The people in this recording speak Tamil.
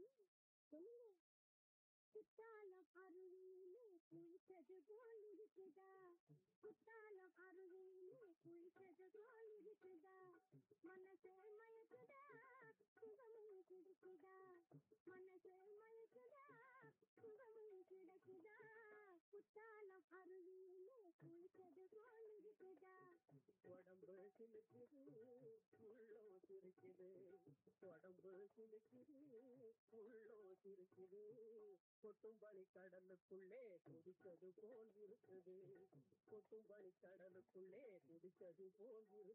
சொல்லுங்க குத்தாலம் அருவியிலே குளித்தது போல் இருக்குதா குத்தாலம் அருவியிலே குளித்தது போல் இருக்குதா மனசே மயக்குதா சுகமும் கிடைக்குதா மனசே மயக்குதா சுகமும் கிடைக்குதா குத்தாலம் அருவியிலே குளித்தது போல் இருக்குதா உடம்பு சிலுக்குது உள்ளோ சிரிக்குது உடம்பு சிலுக்குது உள்ளோ சிரிக்குது கொட்டும்பளி கடலுக்குள்ளே குதித்தது போல் இருக்குது கொட்டும்பளி கடலுக்குள்ளே குதித்தது போல் இருக்குது